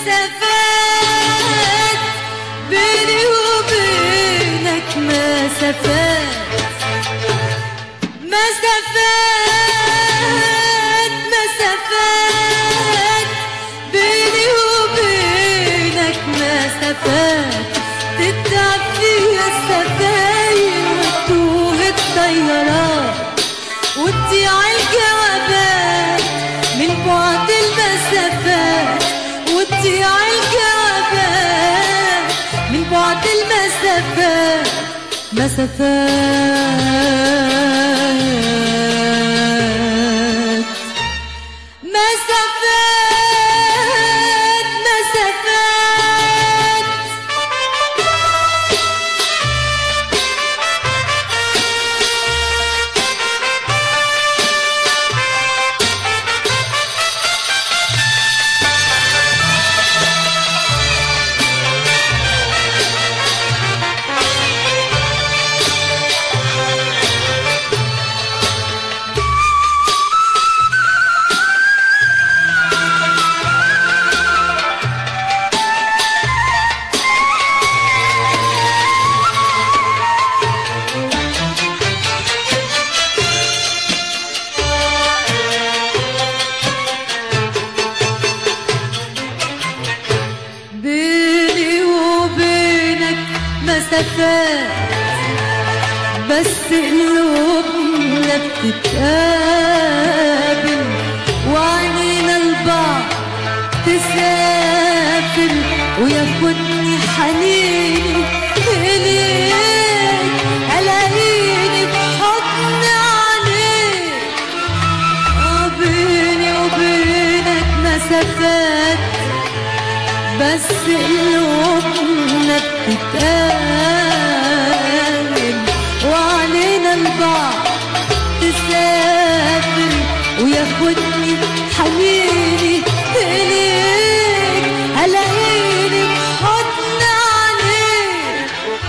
مسافات بيني وبينك مسافات مسافات مسافات بيني وبينك مسافات تتعب فيها السفاير وتوه الطيارات وتضيع الجوابات من بعد المسافات وتضيع الجوابات من بعد المسافات مسافات مسافات مسافات بيني وبينك مسافات بس قلوبنا بتتقابل وعينينا البعض تسافر وياخدني حنيني إليك ألاقيني بحضن عليك آه بيني وبينك مسافات بس قلوبنا بتتقابل وعلينا البعض تسافر وياخدني حنيني إليك ألاقيني بحضن عليك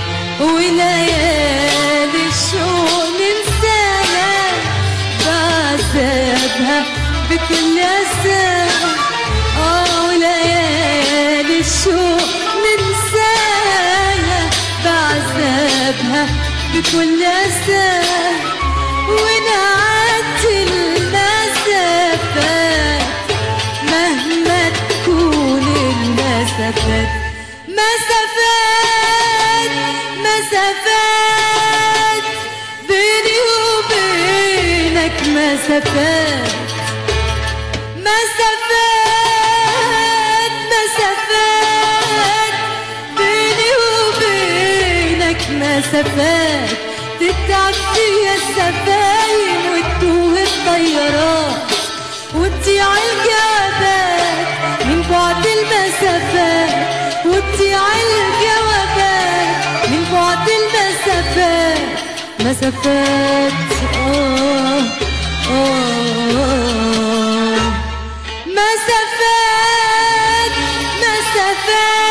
وليالي الشوق ننساها بعذابها بكل أساها آه وليالي الشوق ننساها بعذابها بكل أساها ونعدي المسافات مهما تكون المسافات مسافات مسافات بيني وبينك مسافات مسافات مسافات بيني وبينك مسافات تتعب فيها السفاين وتتوه الطيارات وتضيع الجوابات من بعد المسافات وتضيع الجوابات من بعد المسافات مسافات آه آه مسافات مسافات